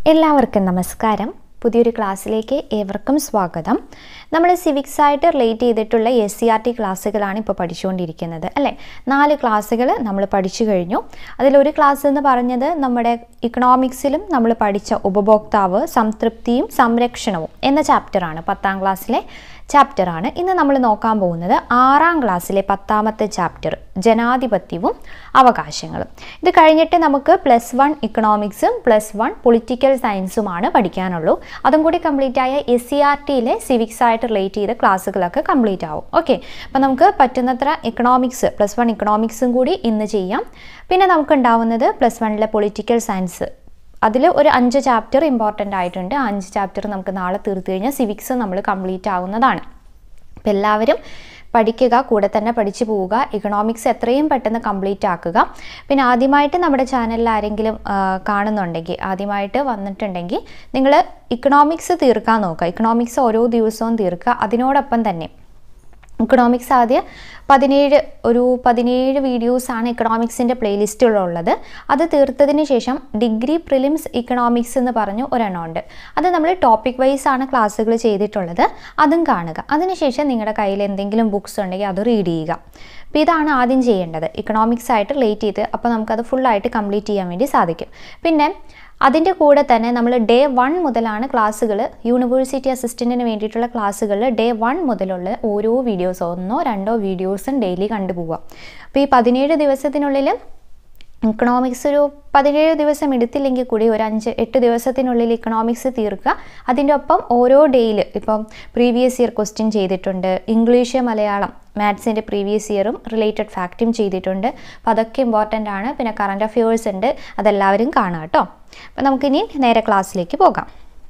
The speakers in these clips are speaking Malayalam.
എല്ലാവർക്കും നമസ്കാരം പുതിയൊരു ക്ലാസ്സിലേക്ക് ഏവർക്കും സ്വാഗതം നമ്മൾ സിവിക്സ് ആയിട്ട് റിലേറ്റ് ചെയ്തിട്ടുള്ള എസ് സി ആർ ടി ക്ലാസ്സുകളാണ് ഇപ്പോൾ പഠിച്ചുകൊണ്ടിരിക്കുന്നത് അല്ലേ നാല് ക്ലാസ്സുകൾ നമ്മൾ പഠിച്ചു കഴിഞ്ഞു അതിലൊരു ക്ലാസ് എന്ന് പറഞ്ഞത് നമ്മുടെ ഇക്കണോമിക്സിലും നമ്മൾ പഠിച്ച ഉപഭോക്താവ് സംതൃപ്തിയും സംരക്ഷണവും എന്ന ചാപ്റ്ററാണ് പത്താം ക്ലാസ്സിലെ ചാപ്റ്ററാണ് ഇന്ന് നമ്മൾ നോക്കാൻ പോകുന്നത് ആറാം ക്ലാസ്സിലെ പത്താമത്തെ ചാപ്റ്റർ ജനാധിപത്യവും അവകാശങ്ങളും ഇത് കഴിഞ്ഞിട്ട് നമുക്ക് പ്ലസ് വൺ ഇക്കണോമിക്സും പ്ലസ് വൺ പൊളിറ്റിക്കൽ സയൻസുമാണ് പഠിക്കാനുള്ളൂ അതും കൂടി കംപ്ലീറ്റ് ആയ എസ് സി ആർ ടിയിലെ സിവിക്സ് ആയിട്ട് റിലേറ്റ് ചെയ്ത ക്ലാസ്സുകളൊക്കെ കംപ്ലീറ്റ് ആവും ഓക്കെ അപ്പോൾ നമുക്ക് പറ്റുന്നത്ര ഇക്കണോമിക്സ് പ്ലസ് വൺ ഇക്കണോമിക്സും കൂടി ഇന്ന് ചെയ്യാം പിന്നെ നമുക്ക് ഉണ്ടാവുന്നത് പ്ലസ് വണ്ണിലെ പൊളിറ്റിക്കൽ സയൻസ് അതിൽ ഒരു അഞ്ച് ചാപ്റ്റർ ഇമ്പോർട്ടൻ്റ് ആയിട്ടുണ്ട് ആ അഞ്ച് ചാപ്റ്റർ നമുക്ക് നാളെ തീർത്ത് കഴിഞ്ഞാൽ സിവിക്സ് നമ്മൾ കംപ്ലീറ്റ് ആവുന്നതാണ് അപ്പം എല്ലാവരും പഠിക്കുക കൂടെ തന്നെ പഠിച്ചു പോവുക ഇക്കണോമിക്സ് എത്രയും പെട്ടെന്ന് കംപ്ലീറ്റ് ആക്കുക പിന്നെ ആദ്യമായിട്ട് നമ്മുടെ ചാനലിൽ ആരെങ്കിലും ആ, കാണുന്നുണ്ടെങ്കിൽ ആദ്യമായിട്ട് വന്നിട്ടുണ്ടെങ്കിൽ നിങ്ങൾ ഇക്കണോമിക്സ് തീർക്കാൻ നോക്കുക ഇക്കണോമിക്സ് ഓരോ ദിവസവും തീർക്കുക അതിനോടൊപ്പം തന്നെ ഇക്കണോമിക്സ് ആദ്യം പതിനേഴ് ഒരു പതിനേഴ് വീഡിയോസാണ് ഇക്കണോമിക്സിൻ്റെ പ്ലേലിസ്റ്റിലുള്ളത് അത് തീർത്തതിന് ശേഷം ഡിഗ്രി പ്രിലിംസ് ഇക്കണോമിക്സ് എന്ന് പറഞ്ഞു ഒരെണ്ണം ഉണ്ട് അത് നമ്മൾ ടോപ്പിക് വൈസ് ആണ് ക്ലാസ്സുകൾ ചെയ്തിട്ടുള്ളത് അതും കാണുക അതിനുശേഷം നിങ്ങളുടെ കയ്യിൽ എന്തെങ്കിലും ബുക്സ് ഉണ്ടെങ്കിൽ അത് റീഡ് ചെയ്യുക അപ്പോൾ ഇതാണ് ആദ്യം ചെയ്യേണ്ടത് ഇക്കണോമിക്സ് ആയിട്ട് റിലേറ്റ് ചെയ്ത് അപ്പോൾ നമുക്കത് ഫുള്ളായിട്ട് കംപ്ലീറ്റ് ചെയ്യാൻ വേണ്ടി സാധിക്കും പിന്നെ അതിൻ്റെ കൂടെ തന്നെ നമ്മൾ ഡേ വൺ മുതലാണ് ക്ലാസ്സുകൾ യൂണിവേഴ്സിറ്റി അസിസ്റ്റൻറ്റിന് വേണ്ടിയിട്ടുള്ള ക്ലാസ്സുകളിൽ ഡേ വൺ മുതലുള്ള ഓരോ വീഡിയോസ് ഒന്നോ രണ്ടോ വീഡിയോസും ഡെയിലി കണ്ടുപോവുക അപ്പോൾ ഈ പതിനേഴ് ദിവസത്തിനുള്ളിൽ ഇക്കണോമിക്സ് ഒരു പതിനേഴ് ദിവസം എടുത്തില്ലെങ്കിൽ കൂടി ഒരു അഞ്ച് എട്ട് ദിവസത്തിനുള്ളിൽ ഇക്കണോമിക്സ് തീർക്കുക അതിൻ്റെ ഒപ്പം ഓരോ ഡേയിൽ ഇപ്പം പ്രീവിയസ് ഇയർ ക്വസ്റ്റ്യൻ ചെയ്തിട്ടുണ്ട് ഇംഗ്ലീഷ് മലയാളം മാത്സിൻ്റെ പ്രീവിയസ് ഇയറും റിലേറ്റഡ് ഫാക്റ്റും ചെയ്തിട്ടുണ്ട് അപ്പോൾ അതൊക്കെ ഇമ്പോർട്ടൻ്റ് ആണ് പിന്നെ കറണ്ട് അഫയേഴ്സ് ഉണ്ട് അതെല്ലാവരും കാണുക കേട്ടോ അപ്പോൾ നമുക്കിനി നേരെ ക്ലാസ്സിലേക്ക് പോകാം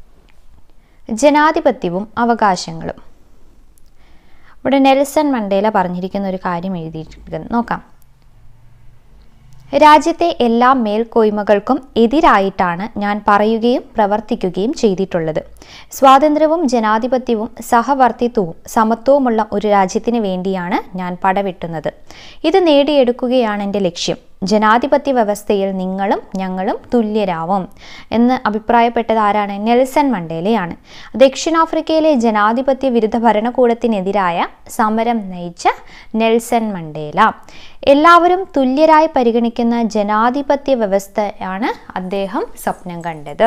ജനാധിപത്യവും അവകാശങ്ങളും ഇവിടെ നെൽസൺ മണ്ടേല പറഞ്ഞിരിക്കുന്ന ഒരു കാര്യം എഴുതിയിരിക്കുന്നത് നോക്കാം രാജ്യത്തെ എല്ലാ മേൽക്കോയ്മകൾക്കും എതിരായിട്ടാണ് ഞാൻ പറയുകയും പ്രവർത്തിക്കുകയും ചെയ്തിട്ടുള്ളത് സ്വാതന്ത്ര്യവും ജനാധിപത്യവും സഹവർത്തിത്വവും സമത്വവുമുള്ള ഒരു രാജ്യത്തിന് വേണ്ടിയാണ് ഞാൻ പടവെട്ടുന്നത് ഇത് നേടിയെടുക്കുകയാണ് എൻ്റെ ലക്ഷ്യം ജനാധിപത്യ വ്യവസ്ഥയിൽ നിങ്ങളും ഞങ്ങളും തുല്യരാവും എന്ന് അഭിപ്രായപ്പെട്ടത് ആരാണ് നെൽസൺ മണ്ടേലയാണ് ദക്ഷിണാഫ്രിക്കയിലെ ജനാധിപത്യ വിരുദ്ധ ഭരണകൂടത്തിനെതിരായ സമരം നയിച്ച നെൽസൺ മണ്ടേല എല്ലാവരും തുല്യരായി പരിഗണിക്കുന്ന ജനാധിപത്യ വ്യവസ്ഥയാണ് അദ്ദേഹം സ്വപ്നം കണ്ടത്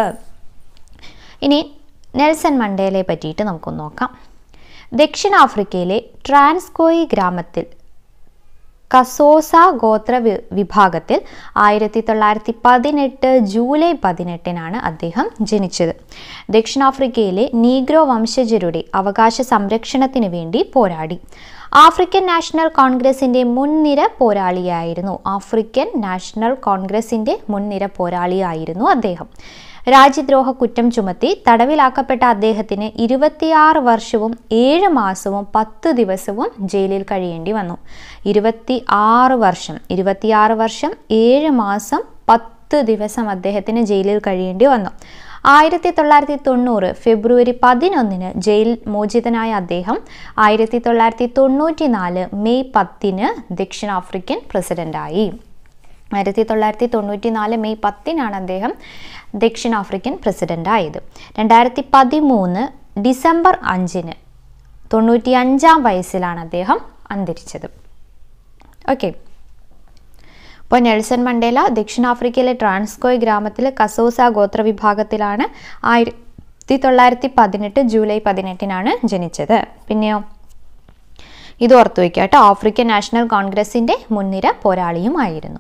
ഇനി നെൽസൺ മണ്ടേലയെ പറ്റിയിട്ട് നമുക്കൊന്ന് നോക്കാം ദക്ഷിണാഫ്രിക്കയിലെ ട്രാൻസ്കോയി ഗ്രാമത്തിൽ കസോസ ഗോത്ര വി- വിഭാഗത്തിൽ ആയിരത്തി തൊള്ളായിരത്തി പതിനെട്ട് ജൂലൈ പതിനെട്ടിനാണ് അദ്ദേഹം ജനിച്ചത് ദക്ഷിണാഫ്രിക്കയിലെ നീഗ്രോ വംശജരുടെ അവകാശ സംരക്ഷണത്തിന് വേണ്ടി പോരാടി ആഫ്രിക്കൻ നാഷണൽ കോൺഗ്രസിന്റെ മുൻനിര പോരാളിയായിരുന്നു ആഫ്രിക്കൻ നാഷണൽ കോൺഗ്രസിന്റെ മുൻനിര പോരാളിയായിരുന്നു അദ്ദേഹം രാജ്യദ്രോഹ കുറ്റം ചുമത്തി തടവിലാക്കപ്പെട്ട അദ്ദേഹത്തിന് ഇരുപത്തിയാറ് വർഷവും ഏഴ് മാസവും പത്ത് ദിവസവും ജയിലിൽ കഴിയേണ്ടി വന്നു ഇരുപത്തി ആറ് വർഷം ഇരുപത്തിയാറ് വർഷം ഏഴ് മാസം പത്ത് ദിവസം അദ്ദേഹത്തിന് ജയിലിൽ കഴിയേണ്ടി വന്നു ആയിരത്തി തൊള്ളായിരത്തി തൊണ്ണൂറ് ഫെബ്രുവരി പതിനൊന്നിന് ജയിൽ മോചിതനായ അദ്ദേഹം ആയിരത്തി തൊള്ളായിരത്തി തൊണ്ണൂറ്റി നാല് മെയ് പത്തിന് ദക്ഷിണാഫ്രിക്കൻ പ്രസിഡന്റായി ആയിരത്തി തൊള്ളായിരത്തി തൊണ്ണൂറ്റി നാല് മെയ് പത്തിനാണ് അദ്ദേഹം ദക്ഷിണാഫ്രിക്കൻ പ്രസിഡന്റ് ആയത് രണ്ടായിരത്തി പതിമൂന്ന് ഡിസംബർ അഞ്ചിന് തൊണ്ണൂറ്റി അഞ്ചാം വയസ്സിലാണ് അദ്ദേഹം അന്തരിച്ചത് ഓക്കെ ഇപ്പോൾ നെൽസൺ മണ്ടേല ദക്ഷിണാഫ്രിക്കയിലെ ട്രാൻസ്കോയ് ഗ്രാമത്തിലെ കസോസ ഗോത്ര വിഭാഗത്തിലാണ് ആയിരത്തി തൊള്ളായിരത്തി പതിനെട്ട് ജൂലൈ പതിനെട്ടിനാണ് ജനിച്ചത് പിന്നെയോ ഇത് ഓർത്തു വയ്ക്കുക കേട്ടോ ആഫ്രിക്കൻ നാഷണൽ കോൺഗ്രസിന്റെ മുൻനിര പോരാളിയുമായിരുന്നു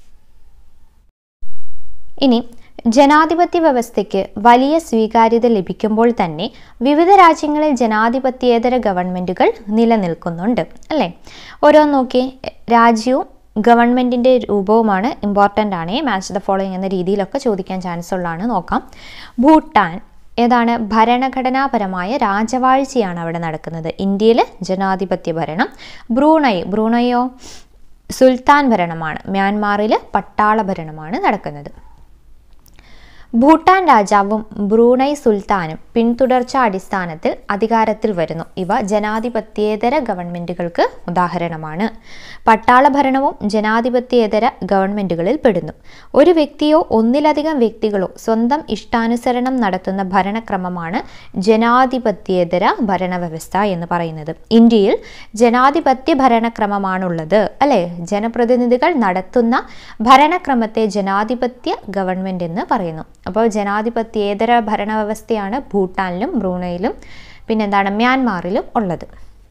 ഇനി ജനാധിപത്യ വ്യവസ്ഥയ്ക്ക് വലിയ സ്വീകാര്യത ലഭിക്കുമ്പോൾ തന്നെ വിവിധ രാജ്യങ്ങളിൽ ജനാധിപത്യേതര ഗവൺമെൻറ്റുകൾ നിലനിൽക്കുന്നുണ്ട് അല്ലേ ഓരോന്ന് നോക്കി രാജ്യവും ഗവൺമെൻറ്റിൻ്റെ രൂപവുമാണ് ഇമ്പോർട്ടൻ്റ് ആണ് മാച്ച് ദ ഫോളോയിങ് എന്ന രീതിയിലൊക്കെ ചോദിക്കാൻ ചാൻസ് ഉള്ളതാണ് നോക്കാം ഭൂട്ടാൻ ഏതാണ് ഭരണഘടനാപരമായ രാജവാഴ്ചയാണ് അവിടെ നടക്കുന്നത് ഇന്ത്യയിൽ ജനാധിപത്യ ഭരണം ബ്രൂണൈ ബ്രൂണയോ സുൽത്താൻ ഭരണമാണ് മ്യാൻമാറിൽ പട്ടാള ഭരണമാണ് നടക്കുന്നത് ഭൂട്ടാൻ രാജാവും ബ്രൂണൈ സുൽത്താനും പിന്തുടർച്ച അടിസ്ഥാനത്തിൽ അധികാരത്തിൽ വരുന്നു ഇവ ജനാധിപത്യേതര ഗവൺമെന്റുകൾക്ക് ഉദാഹരണമാണ് പട്ടാള ഭരണവും ജനാധിപത്യേതര ഗവൺമെന്റുകളിൽ പെടുന്നു ഒരു വ്യക്തിയോ ഒന്നിലധികം വ്യക്തികളോ സ്വന്തം ഇഷ്ടാനുസരണം നടത്തുന്ന ഭരണക്രമമാണ് ജനാധിപത്യേതര ഭരണവ്യവസ്ഥ എന്ന് പറയുന്നത് ഇന്ത്യയിൽ ജനാധിപത്യ ഭരണക്രമമാണുള്ളത് അല്ലെ ജനപ്രതിനിധികൾ നടത്തുന്ന ഭരണക്രമത്തെ ജനാധിപത്യ ഗവൺമെന്റ് എന്ന് പറയുന്നു അപ്പോൾ ജനാധിപത്യേതര ഭരണവ്യവസ്ഥയാണ് ഭൂട്ടാനിലും ബ്രൂണയിലും പിന്നെന്താണ് മ്യാൻമാറിലും ഉള്ളത്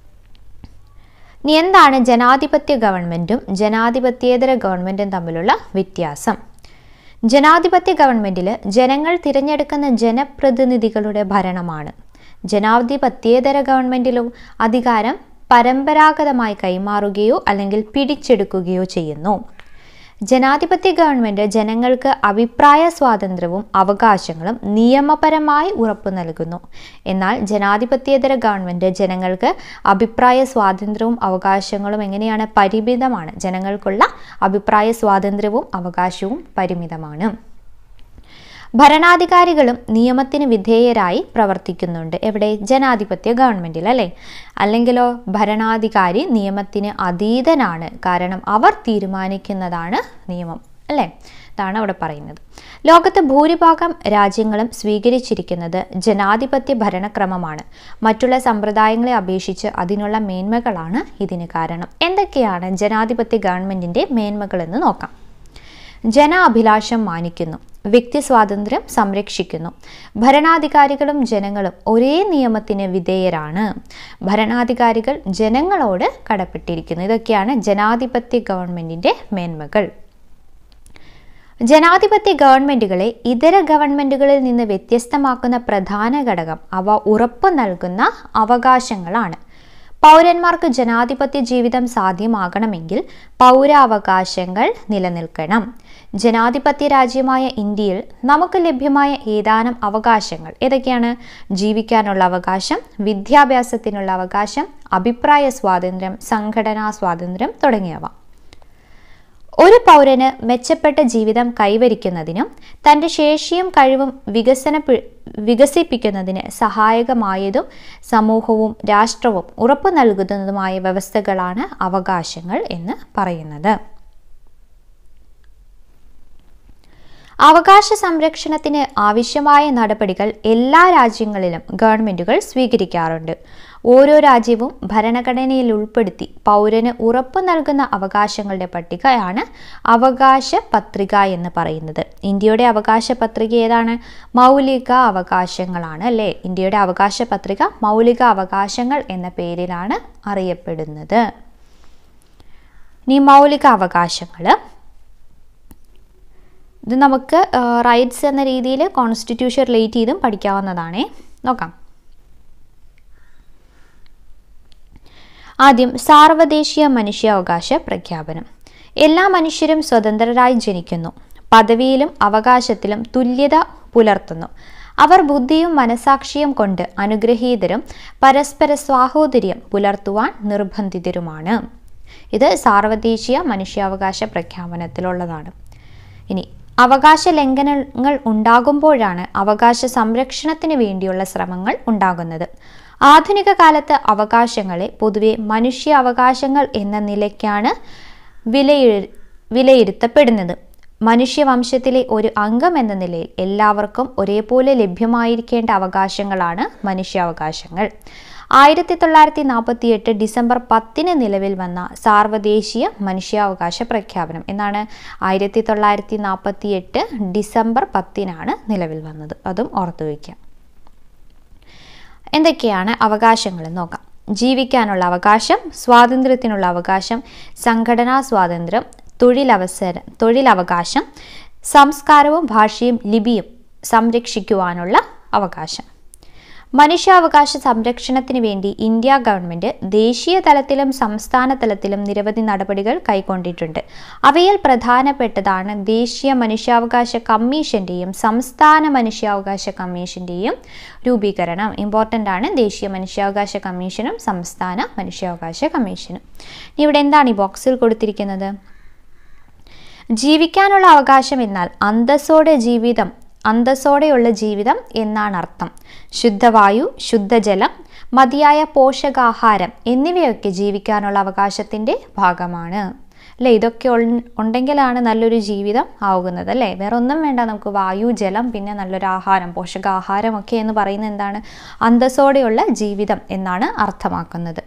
ഇനി എന്താണ് ജനാധിപത്യ ഗവൺമെൻറ്റും ജനാധിപത്യേതര ഗവൺമെൻറ്റും തമ്മിലുള്ള വ്യത്യാസം ജനാധിപത്യ ഗവൺമെൻറ്റിൽ ജനങ്ങൾ തിരഞ്ഞെടുക്കുന്ന ജനപ്രതിനിധികളുടെ ഭരണമാണ് ജനാധിപത്യേതര ഗവൺമെൻറ്റിലും അധികാരം പരമ്പരാഗതമായി കൈമാറുകയോ അല്ലെങ്കിൽ പിടിച്ചെടുക്കുകയോ ചെയ്യുന്നു ജനാധിപത്യ ഗവൺമെൻറ് ജനങ്ങൾക്ക് അഭിപ്രായ സ്വാതന്ത്ര്യവും അവകാശങ്ങളും നിയമപരമായി ഉറപ്പു നൽകുന്നു എന്നാൽ ജനാധിപത്യേതര ഗവൺമെൻറ് ജനങ്ങൾക്ക് അഭിപ്രായ സ്വാതന്ത്ര്യവും അവകാശങ്ങളും എങ്ങനെയാണ് പരിമിതമാണ് ജനങ്ങൾക്കുള്ള അഭിപ്രായ സ്വാതന്ത്ര്യവും അവകാശവും പരിമിതമാണ് ഭരണാധികാരികളും നിയമത്തിന് വിധേയരായി പ്രവർത്തിക്കുന്നുണ്ട് എവിടെ ജനാധിപത്യ ഗവൺമെൻറ്റിൽ അല്ലേ അല്ലെങ്കിലോ ഭരണാധികാരി നിയമത്തിന് അതീതനാണ് കാരണം അവർ തീരുമാനിക്കുന്നതാണ് നിയമം അല്ലേ ഇതാണ് അവിടെ പറയുന്നത് ലോകത്ത് ഭൂരിഭാഗം രാജ്യങ്ങളും സ്വീകരിച്ചിരിക്കുന്നത് ജനാധിപത്യ ഭരണക്രമമാണ് മറ്റുള്ള സമ്പ്രദായങ്ങളെ അപേക്ഷിച്ച് അതിനുള്ള മേന്മകളാണ് ഇതിന് കാരണം എന്തൊക്കെയാണ് ജനാധിപത്യ ഗവൺമെൻറ്റിൻ്റെ മേന്മകളെന്ന് നോക്കാം ജനാഭിലാഷം മാനിക്കുന്നു വ്യക്തി സ്വാതന്ത്ര്യം സംരക്ഷിക്കുന്നു ഭരണാധികാരികളും ജനങ്ങളും ഒരേ നിയമത്തിന് വിധേയരാണ് ഭരണാധികാരികൾ ജനങ്ങളോട് കടപ്പെട്ടിരിക്കുന്നു ഇതൊക്കെയാണ് ജനാധിപത്യ ഗവൺമെൻറ്റിൻ്റെ മേന്മകൾ ജനാധിപത്യ ഗവൺമെൻറ്റുകളെ ഇതര ഗവൺമെൻറ്റുകളിൽ നിന്ന് വ്യത്യസ്തമാക്കുന്ന പ്രധാന ഘടകം അവ ഉറപ്പു നൽകുന്ന അവകാശങ്ങളാണ് പൗരന്മാർക്ക് ജനാധിപത്യ ജീവിതം സാധ്യമാകണമെങ്കിൽ പൗരാവകാശങ്ങൾ നിലനിൽക്കണം ജനാധിപത്യ രാജ്യമായ ഇന്ത്യയിൽ നമുക്ക് ലഭ്യമായ ഏതാനും അവകാശങ്ങൾ ഏതൊക്കെയാണ് ജീവിക്കാനുള്ള അവകാശം വിദ്യാഭ്യാസത്തിനുള്ള അവകാശം അഭിപ്രായ സ്വാതന്ത്ര്യം സംഘടനാ സ്വാതന്ത്ര്യം തുടങ്ങിയവ ഒരു പൗരന് മെച്ചപ്പെട്ട ജീവിതം കൈവരിക്കുന്നതിനും തൻ്റെ ശേഷിയും കഴിവും വികസന വികസിപ്പിക്കുന്നതിന് സഹായകമായതും സമൂഹവും രാഷ്ട്രവും ഉറപ്പു നൽകുന്നതുമായ വ്യവസ്ഥകളാണ് അവകാശങ്ങൾ എന്ന് പറയുന്നത് അവകാശ സംരക്ഷണത്തിന് ആവശ്യമായ നടപടികൾ എല്ലാ രാജ്യങ്ങളിലും ഗവൺമെൻറ്റുകൾ സ്വീകരിക്കാറുണ്ട് ഓരോ രാജ്യവും ഭരണഘടനയിൽ ഉൾപ്പെടുത്തി പൗരന് ഉറപ്പു നൽകുന്ന അവകാശങ്ങളുടെ പട്ടികയാണ് അവകാശ പത്രിക എന്ന് പറയുന്നത് ഇന്ത്യയുടെ അവകാശ പത്രിക ഏതാണ് മൗലിക അവകാശങ്ങളാണ് അല്ലേ ഇന്ത്യയുടെ അവകാശ പത്രിക മൗലിക അവകാശങ്ങൾ എന്ന പേരിലാണ് അറിയപ്പെടുന്നത് ഇനി മൗലിക അവകാശങ്ങൾ ഇത് നമുക്ക് റൈറ്റ്സ് എന്ന രീതിയിൽ കോൺസ്റ്റിറ്റ്യൂഷൻ റിലേറ്റ് ചെയ്തും പഠിക്കാവുന്നതാണേ നോക്കാം ആദ്യം സാർവദേശീയ മനുഷ്യാവകാശ പ്രഖ്യാപനം എല്ലാ മനുഷ്യരും സ്വതന്ത്രരായി ജനിക്കുന്നു പദവിയിലും അവകാശത്തിലും തുല്യത പുലർത്തുന്നു അവർ ബുദ്ധിയും മനസാക്ഷിയും കൊണ്ട് അനുഗ്രഹീതരും പരസ്പര സ്വാഹോദര്യം പുലർത്തുവാൻ നിർബന്ധിതരുമാണ് ഇത് സാർവദേശീയ മനുഷ്യാവകാശ പ്രഖ്യാപനത്തിലുള്ളതാണ് ഇനി അവകാശ ലംഘനങ്ങൾ ഉണ്ടാകുമ്പോഴാണ് അവകാശ സംരക്ഷണത്തിന് വേണ്ടിയുള്ള ശ്രമങ്ങൾ ഉണ്ടാകുന്നത് ആധുനിക കാലത്ത് അവകാശങ്ങളെ പൊതുവെ മനുഷ്യ അവകാശങ്ങൾ എന്ന നിലയ്ക്കാണ് വിലയിരു വിലയിരുത്തപ്പെടുന്നത് മനുഷ്യവംശത്തിലെ ഒരു അംഗം എന്ന നിലയിൽ എല്ലാവർക്കും ഒരേപോലെ ലഭ്യമായിരിക്കേണ്ട അവകാശങ്ങളാണ് മനുഷ്യാവകാശങ്ങൾ ആയിരത്തി തൊള്ളായിരത്തി നാൽപ്പത്തി എട്ട് ഡിസംബർ പത്തിന് നിലവിൽ വന്ന സാർവദേശീയ മനുഷ്യാവകാശ പ്രഖ്യാപനം എന്നാണ് ആയിരത്തി തൊള്ളായിരത്തി നാൽപ്പത്തി എട്ട് ഡിസംബർ പത്തിനാണ് നിലവിൽ വന്നത് അതും ഓർത്തു വയ്ക്കാം എന്തൊക്കെയാണ് അവകാശങ്ങൾ നോക്കാം ജീവിക്കാനുള്ള അവകാശം സ്വാതന്ത്ര്യത്തിനുള്ള അവകാശം സംഘടനാ സ്വാതന്ത്ര്യം തൊഴിലവസരം തൊഴിലവകാശം സംസ്കാരവും ഭാഷയും ലിപിയും സംരക്ഷിക്കുവാനുള്ള അവകാശം മനുഷ്യാവകാശ സംരക്ഷണത്തിന് വേണ്ടി ഇന്ത്യ ഗവൺമെന്റ് ദേശീയ തലത്തിലും സംസ്ഥാന തലത്തിലും നിരവധി നടപടികൾ കൈക്കൊണ്ടിട്ടുണ്ട് അവയിൽ പ്രധാനപ്പെട്ടതാണ് ദേശീയ മനുഷ്യാവകാശ കമ്മീഷന്റെയും സംസ്ഥാന മനുഷ്യാവകാശ കമ്മീഷന്റെയും രൂപീകരണം ഇമ്പോർട്ടൻ്റ് ആണ് ദേശീയ മനുഷ്യാവകാശ കമ്മീഷനും സംസ്ഥാന മനുഷ്യാവകാശ കമ്മീഷനും ഇവിടെ എന്താണ് ഈ ബോക്സിൽ കൊടുത്തിരിക്കുന്നത് ജീവിക്കാനുള്ള അവകാശം എന്നാൽ അന്തസ്സോടെ ജീവിതം അന്തസ്സോടെയുള്ള ജീവിതം എന്നാണ് അർത്ഥം ശുദ്ധവായു ശുദ്ധജലം മതിയായ പോഷകാഹാരം എന്നിവയൊക്കെ ജീവിക്കാനുള്ള അവകാശത്തിൻ്റെ ഭാഗമാണ് അല്ലേ ഇതൊക്കെ ഉൾ- ഉണ്ടെങ്കിലാണ് നല്ലൊരു ജീവിതം ആവുന്നത് അല്ലേ വേറെ ഒന്നും വേണ്ട നമുക്ക് വായു ജലം പിന്നെ നല്ലൊരു ആഹാരം പോഷകാഹാരം ഒക്കെ എന്ന് പറയുന്നത് എന്താണ് അന്തസ്സോടെയുള്ള ജീവിതം എന്നാണ് അർത്ഥമാക്കുന്നത്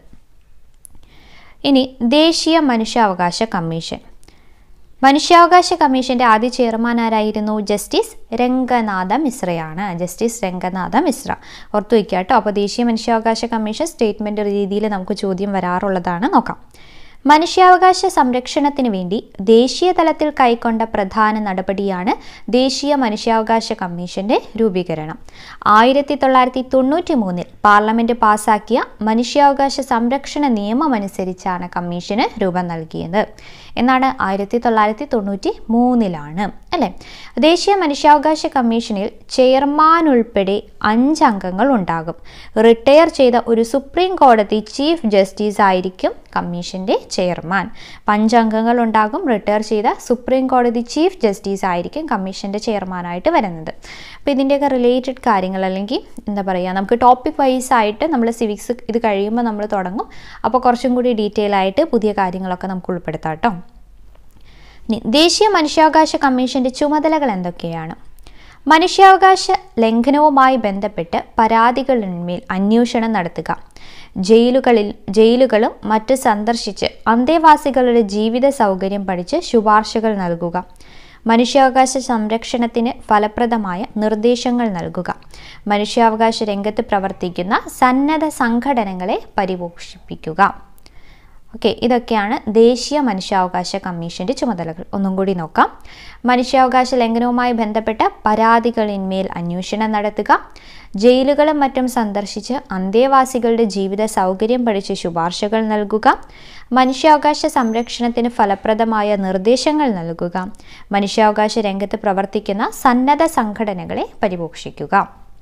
ഇനി ദേശീയ മനുഷ്യാവകാശ കമ്മീഷൻ മനുഷ്യാവകാശ കമ്മീഷന്റെ ആദ്യ ചെയർമാൻ ആരായിരുന്നു ജസ്റ്റിസ് രംഗനാഥ മിശ്രയാണ് ജസ്റ്റിസ് രംഗനാഥ മിശ്ര ഓർത്തു വയ്ക്കുക കേട്ടോ അപ്പോൾ ദേശീയ മനുഷ്യാവകാശ കമ്മീഷൻ സ്റ്റേറ്റ്മെന്റ് രീതിയിൽ നമുക്ക് ചോദ്യം വരാറുള്ളതാണ് നോക്കാം മനുഷ്യാവകാശ സംരക്ഷണത്തിന് വേണ്ടി ദേശീയ തലത്തിൽ കൈക്കൊണ്ട പ്രധാന നടപടിയാണ് ദേശീയ മനുഷ്യാവകാശ കമ്മീഷന്റെ രൂപീകരണം ആയിരത്തി തൊള്ളായിരത്തി തൊണ്ണൂറ്റി മൂന്നിൽ പാർലമെന്റ് പാസാക്കിയ മനുഷ്യാവകാശ സംരക്ഷണ നിയമം അനുസരിച്ചാണ് കമ്മീഷന് രൂപം നൽകിയത് എന്നാണ് ആയിരത്തി തൊള്ളായിരത്തി തൊണ്ണൂറ്റി മൂന്നിലാണ് അല്ലേ ദേശീയ മനുഷ്യാവകാശ കമ്മീഷനിൽ ചെയർമാൻ ഉൾപ്പെടെ അഞ്ച് അംഗങ്ങൾ ഉണ്ടാകും റിട്ടയർ ചെയ്ത ഒരു സുപ്രീം കോടതി ചീഫ് ജസ്റ്റിസ് ആയിരിക്കും കമ്മീഷന്റെ ചെയർമാൻ അപ്പം അഞ്ച് അംഗങ്ങൾ ഉണ്ടാകും റിട്ടയർ ചെയ്ത സുപ്രീം കോടതി ചീഫ് ജസ്റ്റിസ് ആയിരിക്കും കമ്മീഷന്റെ ചെയർമാനായിട്ട് വരുന്നത് അപ്പോൾ ഇതിൻ്റെയൊക്കെ റിലേറ്റഡ് കാര്യങ്ങൾ അല്ലെങ്കിൽ എന്താ പറയുക നമുക്ക് ടോപ്പിക് വൈസ് ആയിട്ട് നമ്മൾ സിവിക്സ് ഇത് കഴിയുമ്പോൾ നമ്മൾ തുടങ്ങും അപ്പോൾ കുറച്ചും കൂടി ഡീറ്റെയിൽ ആയിട്ട് പുതിയ കാര്യങ്ങളൊക്കെ നമുക്ക് ഉൾപ്പെടുത്താം കേട്ടോ ഇനി ദേശീയ മനുഷ്യാവകാശ കമ്മീഷന്റെ ചുമതലകൾ എന്തൊക്കെയാണ് മനുഷ്യാവകാശ ലംഘനവുമായി ബന്ധപ്പെട്ട് പരാതികളിന്മേൽ അന്വേഷണം നടത്തുക ജയിലുകളിൽ ജയിലുകളും മറ്റ് സന്ദർശിച്ച് അന്തേവാസികളുടെ ജീവിത സൗകര്യം പഠിച്ച് ശുപാർശകൾ നൽകുക മനുഷ്യാവകാശ സംരക്ഷണത്തിന് ഫലപ്രദമായ നിർദ്ദേശങ്ങൾ നൽകുക മനുഷ്യാവകാശ രംഗത്ത് പ്രവർത്തിക്കുന്ന സന്നദ്ധ സംഘടനകളെ പരിപോഷിപ്പിക്കുക ഓക്കെ ഇതൊക്കെയാണ് ദേശീയ മനുഷ്യാവകാശ കമ്മീഷന്റെ ചുമതലകൾ ഒന്നും കൂടി നോക്കാം മനുഷ്യാവകാശ ലംഘനവുമായി ബന്ധപ്പെട്ട പരാതികളിന്മേൽ അന്വേഷണം നടത്തുക ജയിലുകളും മറ്റും സന്ദർശിച്ച് അന്തേവാസികളുടെ ജീവിത സൗകര്യം പഠിച്ച് ശുപാർശകൾ നൽകുക മനുഷ്യാവകാശ സംരക്ഷണത്തിന് ഫലപ്രദമായ നിർദ്ദേശങ്ങൾ നൽകുക മനുഷ്യാവകാശ രംഗത്ത് പ്രവർത്തിക്കുന്ന സന്നദ്ധ സംഘടനകളെ പരിപോഷിക്കുക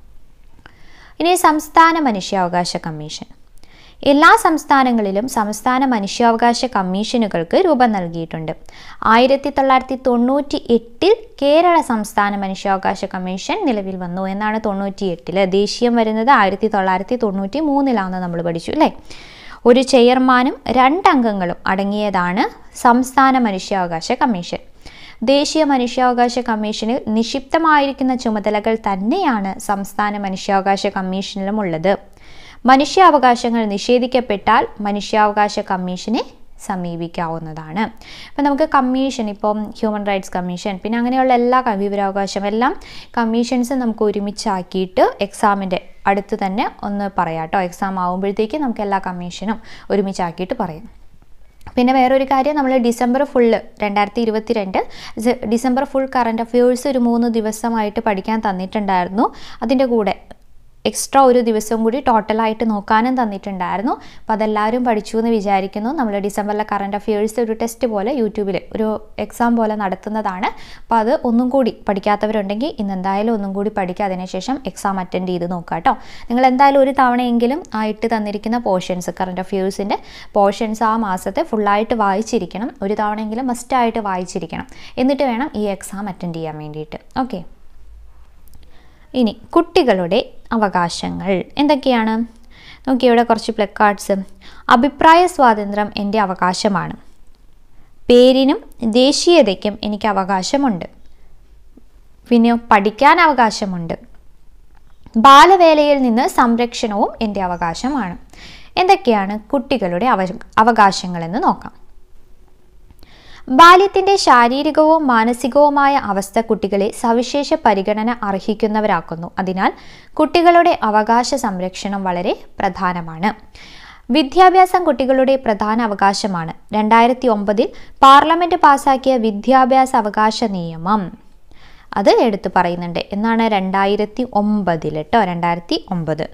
ഇനി സംസ്ഥാന മനുഷ്യാവകാശ കമ്മീഷൻ എല്ലാ സംസ്ഥാനങ്ങളിലും സംസ്ഥാന മനുഷ്യാവകാശ കമ്മീഷനുകൾക്ക് രൂപം നൽകിയിട്ടുണ്ട് ആയിരത്തി തൊള്ളായിരത്തി തൊണ്ണൂറ്റി എട്ടിൽ കേരള സംസ്ഥാന മനുഷ്യാവകാശ കമ്മീഷൻ നിലവിൽ വന്നു എന്നാണ് തൊണ്ണൂറ്റി എട്ടില് ദേശീയം വരുന്നത് ആയിരത്തി തൊള്ളായിരത്തി തൊണ്ണൂറ്റി മൂന്നിലാണെന്ന് നമ്മൾ പഠിച്ചു അല്ലേ ഒരു ചെയർമാനും രണ്ടംഗങ്ങളും അടങ്ങിയതാണ് സംസ്ഥാന മനുഷ്യാവകാശ കമ്മീഷൻ ദേശീയ മനുഷ്യാവകാശ കമ്മീഷനിൽ നിക്ഷിപ്തമായിരിക്കുന്ന ചുമതലകൾ തന്നെയാണ് സംസ്ഥാന മനുഷ്യാവകാശ കമ്മീഷനിലും ഉള്ളത് മനുഷ്യാവകാശങ്ങൾ നിഷേധിക്കപ്പെട്ടാൽ മനുഷ്യാവകാശ കമ്മീഷനെ സമീപിക്കാവുന്നതാണ് അപ്പം നമുക്ക് കമ്മീഷൻ ഇപ്പം ഹ്യൂമൻ റൈറ്റ്സ് കമ്മീഷൻ പിന്നെ അങ്ങനെയുള്ള എല്ലാ ക- വിവരാവകാശം എല്ലാം കമ്മീഷൻസ് നമുക്ക് ഒരുമിച്ചാക്കിയിട്ട് എക്സാമിൻ്റെ അടുത്ത് തന്നെ ഒന്ന് പറയാം കേട്ടോ എക്സാം ആകുമ്പോഴത്തേക്ക് നമുക്ക് എല്ലാ കമ്മീഷനും ഒരുമിച്ചാക്കിയിട്ട് പറയാം പിന്നെ വേറൊരു കാര്യം നമ്മൾ ഡിസംബർ ഫുള്ള് രണ്ടായിരത്തി ഇരുപത്തിരണ്ട് ഡിസംബർ ഫുൾ കറണ്ട് അഫയേഴ്സ് ഒരു മൂന്ന് ദിവസമായിട്ട് പഠിക്കാൻ തന്നിട്ടുണ്ടായിരുന്നു അതിൻ്റെ കൂടെ എക്സ്ട്രാ ഒരു ദിവസം കൂടി ടോട്ടലായിട്ട് നോക്കാനും തന്നിട്ടുണ്ടായിരുന്നു അപ്പോൾ അതെല്ലാവരും പഠിച്ചു എന്ന് വിചാരിക്കുന്നു നമ്മൾ ഡിസംബറിലെ കറണ്ട് അഫയേഴ്സ് ഒരു ടെസ്റ്റ് പോലെ യൂട്യൂബിൽ ഒരു എക്സാം പോലെ നടത്തുന്നതാണ് അപ്പോൾ അത് ഒന്നും കൂടി പഠിക്കാത്തവരുണ്ടെങ്കിൽ ഇന്ന് എന്തായാലും ഒന്നും കൂടി പഠിക്കുക അതിനുശേഷം എക്സാം അറ്റൻഡ് ചെയ്ത് നോക്കുക കേട്ടോ നിങ്ങൾ എന്തായാലും ഒരു തവണയെങ്കിലും ആയിട്ട് തന്നിരിക്കുന്ന പോർഷൻസ് കറണ്ട് അഫയേഴ്സിൻ്റെ പോർഷൻസ് ആ മാസത്തെ ഫുള്ളായിട്ട് വായിച്ചിരിക്കണം ഒരു തവണയെങ്കിലും മസ്റ്റായിട്ട് വായിച്ചിരിക്കണം എന്നിട്ട് വേണം ഈ എക്സാം അറ്റൻഡ് ചെയ്യാൻ വേണ്ടിയിട്ട് ഓക്കെ ഇനി കുട്ടികളുടെ അവകാശങ്ങൾ എന്തൊക്കെയാണ് നോക്കി ഇവിടെ കുറച്ച് പ്ലക്കാർഡ്സ് അഭിപ്രായ സ്വാതന്ത്ര്യം എൻ്റെ അവകാശമാണ് പേരിനും ദേശീയതയ്ക്കും എനിക്ക് അവകാശമുണ്ട് പിന്നെ പഠിക്കാൻ അവകാശമുണ്ട് ബാലവേലയിൽ നിന്ന് സംരക്ഷണവും എൻ്റെ അവകാശമാണ് എന്തൊക്കെയാണ് കുട്ടികളുടെ അവ അവകാശങ്ങളെന്ന് നോക്കാം ബാല്യത്തിന്റെ ശാരീരികവും മാനസികവുമായ അവസ്ഥ കുട്ടികളെ സവിശേഷ പരിഗണന അർഹിക്കുന്നവരാക്കുന്നു അതിനാൽ കുട്ടികളുടെ അവകാശ സംരക്ഷണം വളരെ പ്രധാനമാണ് വിദ്യാഭ്യാസം കുട്ടികളുടെ പ്രധാന അവകാശമാണ് രണ്ടായിരത്തി ഒമ്പതിൽ പാർലമെന്റ് പാസാക്കിയ വിദ്യാഭ്യാസ അവകാശ നിയമം അത് എടുത്തു പറയുന്നുണ്ട് എന്നാണ് രണ്ടായിരത്തി ഒമ്പതിൽ കേട്ടോ രണ്ടായിരത്തി ഒമ്പത്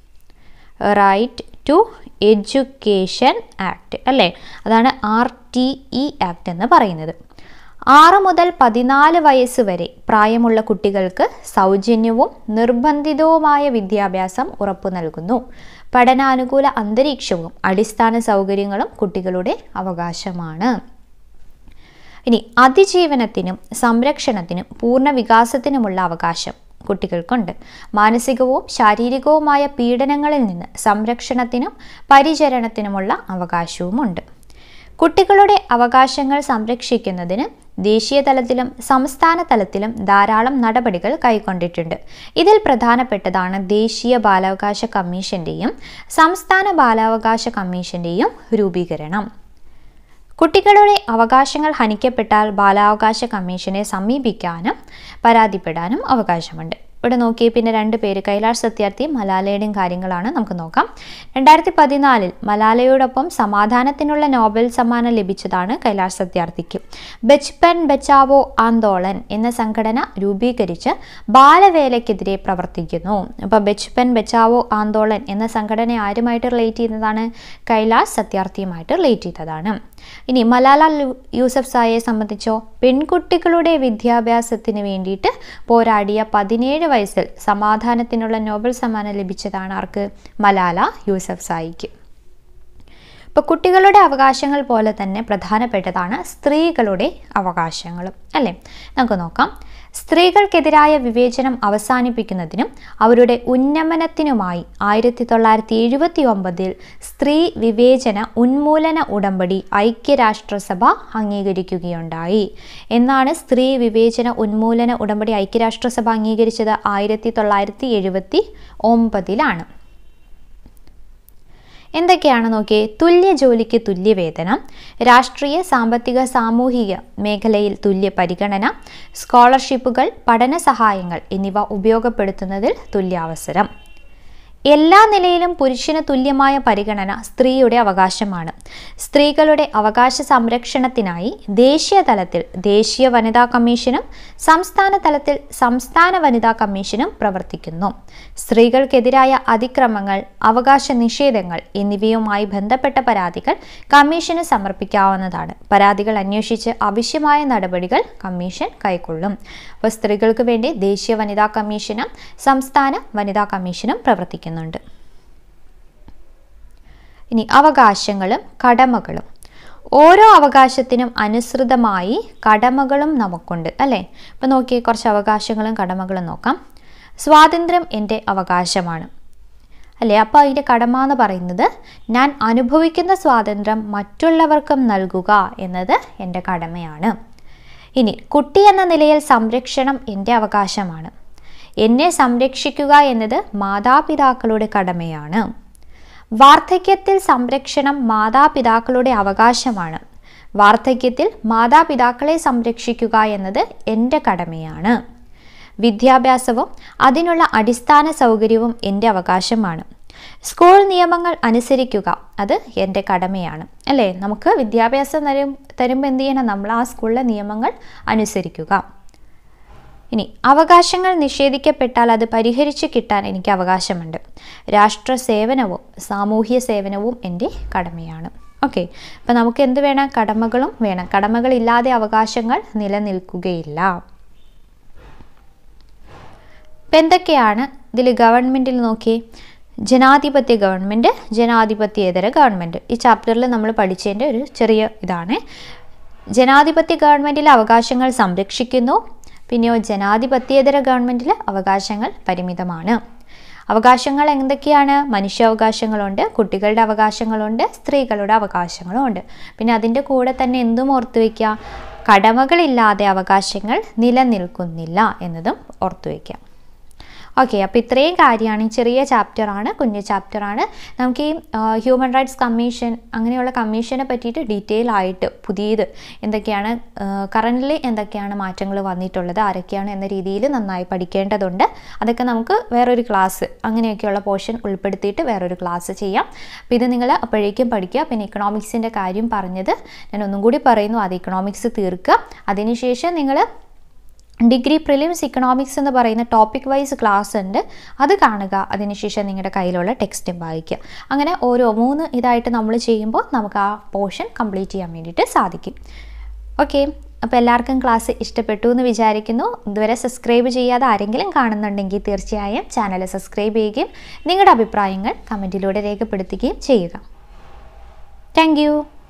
റൈറ്റ് ടു എഡ്യൂക്കേഷൻ ആക്ട് അല്ലേ അതാണ് ആർ ടി ഇ ആക്ട് എന്ന് പറയുന്നത് ആറ് മുതൽ പതിനാല് വയസ്സ് വരെ പ്രായമുള്ള കുട്ടികൾക്ക് സൗജന്യവും നിർബന്ധിതവുമായ വിദ്യാഭ്യാസം ഉറപ്പു നൽകുന്നു പഠനാനുകൂല അന്തരീക്ഷവും അടിസ്ഥാന സൗകര്യങ്ങളും കുട്ടികളുടെ അവകാശമാണ് ഇനി അതിജീവനത്തിനും സംരക്ഷണത്തിനും പൂർണ്ണ വികാസത്തിനുമുള്ള അവകാശം കുട്ടികൾക്കുണ്ട് മാനസികവും ശാരീരികവുമായ പീഡനങ്ങളിൽ നിന്ന് സംരക്ഷണത്തിനും പരിചരണത്തിനുമുള്ള അവകാശവുമുണ്ട് കുട്ടികളുടെ അവകാശങ്ങൾ സംരക്ഷിക്കുന്നതിന് ദേശീയ തലത്തിലും സംസ്ഥാന തലത്തിലും ധാരാളം നടപടികൾ കൈക്കൊണ്ടിട്ടുണ്ട് ഇതിൽ പ്രധാനപ്പെട്ടതാണ് ദേശീയ ബാലാവകാശ കമ്മീഷന്റെയും സംസ്ഥാന ബാലാവകാശ കമ്മീഷന്റെയും രൂപീകരണം കുട്ടികളുടെ അവകാശങ്ങൾ ഹനിക്കപ്പെട്ടാൽ ബാലാവകാശ കമ്മീഷനെ സമീപിക്കാനും പരാതിപ്പെടാനും അവകാശമുണ്ട് ഇവിടെ നോക്കി പിന്നെ രണ്ട് പേര് കൈലാഷ് സത്യാർത്ഥിയും മലാലയുടെയും കാര്യങ്ങളാണ് നമുക്ക് നോക്കാം രണ്ടായിരത്തി പതിനാലിൽ മലാലയോടൊപ്പം സമാധാനത്തിനുള്ള നോബൽ സമ്മാനം ലഭിച്ചതാണ് കൈലാഷ് സത്യാർത്ഥിക്ക് ബച്പൻ ബച്ചാവോ ആന്തോളൻ എന്ന സംഘടന രൂപീകരിച്ച് ബാലവേലയ്ക്കെതിരെ പ്രവർത്തിക്കുന്നു അപ്പോൾ ബച്പൻ ബച്ചാവോ ആന്തോളൻ എന്ന സംഘടന ആരുമായിട്ട് റിലേറ്റ് ചെയ്യുന്നതാണ് കൈലാഷ് സത്യാർത്ഥിയുമായിട്ട് റിലേറ്റ് ചെയ്തതാണ് ഇനി മലാല യൂസഫ് സായെ സംബന്ധിച്ചോ പെൺകുട്ടികളുടെ വിദ്യാഭ്യാസത്തിന് വേണ്ടിയിട്ട് പോരാടിയ പതിനേഴ് വയസ്സിൽ സമാധാനത്തിനുള്ള നോബൽ സമ്മാനം ലഭിച്ചതാണ് ആർക്ക് മലാല യൂസഫ് സായിക്ക് ഇപ്പോൾ കുട്ടികളുടെ അവകാശങ്ങൾ പോലെ തന്നെ പ്രധാനപ്പെട്ടതാണ് സ്ത്രീകളുടെ അവകാശങ്ങളും അല്ലേ നമുക്ക് നോക്കാം സ്ത്രീകൾക്കെതിരായ വിവേചനം അവസാനിപ്പിക്കുന്നതിനും അവരുടെ ഉന്നമനത്തിനുമായി ആയിരത്തി തൊള്ളായിരത്തി എഴുപത്തി ഒമ്പതിൽ സ്ത്രീ വിവേചന ഉന്മൂലന ഉടമ്പടി ഐക്യരാഷ്ട്രസഭ അംഗീകരിക്കുകയുണ്ടായി എന്നാണ് സ്ത്രീ വിവേചന ഉന്മൂലന ഉടമ്പടി ഐക്യരാഷ്ട്രസഭ അംഗീകരിച്ചത് ആയിരത്തി തൊള്ളായിരത്തി എഴുപത്തി ഒമ്പതിലാണ് എന്തൊക്കെയാണ് നോക്കിയേ തുല്യ ജോലിക്ക് തുല്യ വേതനം രാഷ്ട്രീയ സാമ്പത്തിക സാമൂഹിക മേഖലയിൽ തുല്യ പരിഗണന സ്കോളർഷിപ്പുകൾ പഠന സഹായങ്ങൾ എന്നിവ ഉപയോഗപ്പെടുത്തുന്നതിൽ തുല്യാവസരം എല്ലാ നിലയിലും പുരുഷന് തുല്യമായ പരിഗണന സ്ത്രീയുടെ അവകാശമാണ് സ്ത്രീകളുടെ അവകാശ സംരക്ഷണത്തിനായി ദേശീയ തലത്തിൽ ദേശീയ വനിതാ കമ്മീഷനും സംസ്ഥാന തലത്തിൽ സംസ്ഥാന വനിതാ കമ്മീഷനും പ്രവർത്തിക്കുന്നു സ്ത്രീകൾക്കെതിരായ അതിക്രമങ്ങൾ അവകാശ നിഷേധങ്ങൾ എന്നിവയുമായി ബന്ധപ്പെട്ട പരാതികൾ കമ്മീഷന് സമർപ്പിക്കാവുന്നതാണ് പരാതികൾ അന്വേഷിച്ച് ആവശ്യമായ നടപടികൾ കമ്മീഷൻ കൈക്കൊള്ളും അപ്പോൾ സ്ത്രീകൾക്ക് വേണ്ടി ദേശീയ വനിതാ കമ്മീഷനും സംസ്ഥാന വനിതാ കമ്മീഷനും പ്രവർത്തിക്കുന്നുണ്ട് ഇനി അവകാശങ്ങളും കടമകളും ഓരോ അവകാശത്തിനും അനുസൃതമായി കടമകളും നമുക്കുണ്ട് അല്ലേ ഇപ്പം നോക്കിയേ കുറച്ച് അവകാശങ്ങളും കടമകളും നോക്കാം സ്വാതന്ത്ര്യം എൻ്റെ അവകാശമാണ് അല്ലേ അപ്പോൾ അതിൻ്റെ കടമ എന്ന് പറയുന്നത് ഞാൻ അനുഭവിക്കുന്ന സ്വാതന്ത്ര്യം മറ്റുള്ളവർക്കും നൽകുക എന്നത് എൻ്റെ കടമയാണ് ഇനി കുട്ടി എന്ന നിലയിൽ സംരക്ഷണം എൻ്റെ അവകാശമാണ് എന്നെ സംരക്ഷിക്കുക എന്നത് മാതാപിതാക്കളുടെ കടമയാണ് വാർദ്ധക്യത്തിൽ സംരക്ഷണം മാതാപിതാക്കളുടെ അവകാശമാണ് വാർദ്ധക്യത്തിൽ മാതാപിതാക്കളെ സംരക്ഷിക്കുക എന്നത് എൻ്റെ കടമയാണ് വിദ്യാഭ്യാസവും അതിനുള്ള അടിസ്ഥാന സൗകര്യവും എൻ്റെ അവകാശമാണ് സ്കൂൾ നിയമങ്ങൾ അനുസരിക്കുക അത് എൻ്റെ കടമയാണ് അല്ലേ നമുക്ക് വിദ്യാഭ്യാസം തരും തരുമ്പോൾ എന്ത് ചെയ്യണം നമ്മൾ ആ സ്കൂളിലെ നിയമങ്ങൾ അനുസരിക്കുക ഇനി അവകാശങ്ങൾ നിഷേധിക്കപ്പെട്ടാൽ അത് പരിഹരിച്ച് കിട്ടാൻ എനിക്ക് അവകാശമുണ്ട് രാഷ്ട്ര സേവനവും സാമൂഹ്യ സേവനവും എൻ്റെ കടമയാണ് ഓക്കെ അപ്പം നമുക്ക് എന്ത് വേണം കടമകളും വേണം കടമകളില്ലാതെ അവകാശങ്ങൾ നിലനിൽക്കുകയില്ല ഇപ്പം എന്തൊക്കെയാണ് ഇതിൽ ഗവൺമെൻറ്റിൽ നോക്കി ജനാധിപത്യ ഗവൺമെൻറ് ജനാധിപത്യേതര ഗവൺമെൻറ് ഈ ചാപ്റ്ററിൽ നമ്മൾ പഠിച്ചതിൻ്റെ ഒരു ചെറിയ ഇതാണ് ജനാധിപത്യ ഗവൺമെൻറ്റിലെ അവകാശങ്ങൾ സംരക്ഷിക്കുന്നു പിന്നെയോ ജനാധിപത്യേതര ഗവൺമെൻറ്റിൽ അവകാശങ്ങൾ പരിമിതമാണ് അവകാശങ്ങൾ എന്തൊക്കെയാണ് മനുഷ്യാവകാശങ്ങളുണ്ട് കുട്ടികളുടെ അവകാശങ്ങളുണ്ട് സ്ത്രീകളുടെ അവകാശങ്ങളും ഉണ്ട് പിന്നെ അതിൻ്റെ കൂടെ തന്നെ എന്തും ഓർത്തു വയ്ക്കുക കടമകളില്ലാതെ അവകാശങ്ങൾ നിലനിൽക്കുന്നില്ല എന്നതും ഓർത്തു വയ്ക്കാം ഓക്കെ അപ്പോൾ ഇത്രയും കാര്യമാണ് ഈ ചെറിയ ചാപ്റ്ററാണ് കുഞ്ഞു ചാപ്റ്ററാണ് നമുക്ക് ഈ ഹ്യൂമൻ റൈറ്റ്സ് കമ്മീഷൻ അങ്ങനെയുള്ള കമ്മീഷനെ പറ്റിയിട്ട് ഡീറ്റെയിൽ ആയിട്ട് പുതിയത് എന്തൊക്കെയാണ് കറൻ്റ്ലി എന്തൊക്കെയാണ് മാറ്റങ്ങൾ വന്നിട്ടുള്ളത് ആരൊക്കെയാണ് എന്ന രീതിയിൽ നന്നായി പഠിക്കേണ്ടതുണ്ട് അതൊക്കെ നമുക്ക് വേറൊരു ക്ലാസ് അങ്ങനെയൊക്കെയുള്ള പോർഷൻ ഉൾപ്പെടുത്തിയിട്ട് വേറൊരു ക്ലാസ് ചെയ്യാം അപ്പോൾ ഇത് നിങ്ങൾ അപ്പോഴേക്കും പഠിക്കുക പിന്നെ ഇക്കണോമിക്സിൻ്റെ കാര്യം പറഞ്ഞത് ഞാൻ ഒന്നും കൂടി പറയുന്നു അത് ഇക്കണോമിക്സ് തീർക്കുക അതിനുശേഷം നിങ്ങൾ ഡിഗ്രി പ്രിലിംസ് ഇക്കണോമിക്സ് എന്ന് പറയുന്ന ടോപ്പിക് വൈസ് ക്ലാസ് ഉണ്ട് അത് കാണുക അതിനുശേഷം നിങ്ങളുടെ കയ്യിലുള്ള ടെക്സ്റ്റും വായിക്കുക അങ്ങനെ ഓരോ മൂന്ന് ഇതായിട്ട് നമ്മൾ ചെയ്യുമ്പോൾ നമുക്ക് ആ പോർഷൻ കംപ്ലീറ്റ് ചെയ്യാൻ വേണ്ടിയിട്ട് സാധിക്കും ഓക്കെ അപ്പോൾ എല്ലാവർക്കും ക്ലാസ് ഇഷ്ടപ്പെട്ടു എന്ന് വിചാരിക്കുന്നു ഇതുവരെ സബ്സ്ക്രൈബ് ചെയ്യാതെ ആരെങ്കിലും കാണുന്നുണ്ടെങ്കിൽ തീർച്ചയായും ചാനൽ സബ്സ്ക്രൈബ് ചെയ്യുകയും നിങ്ങളുടെ അഭിപ്രായങ്ങൾ കമൻറ്റിലൂടെ രേഖപ്പെടുത്തുകയും ചെയ്യുക താങ്ക്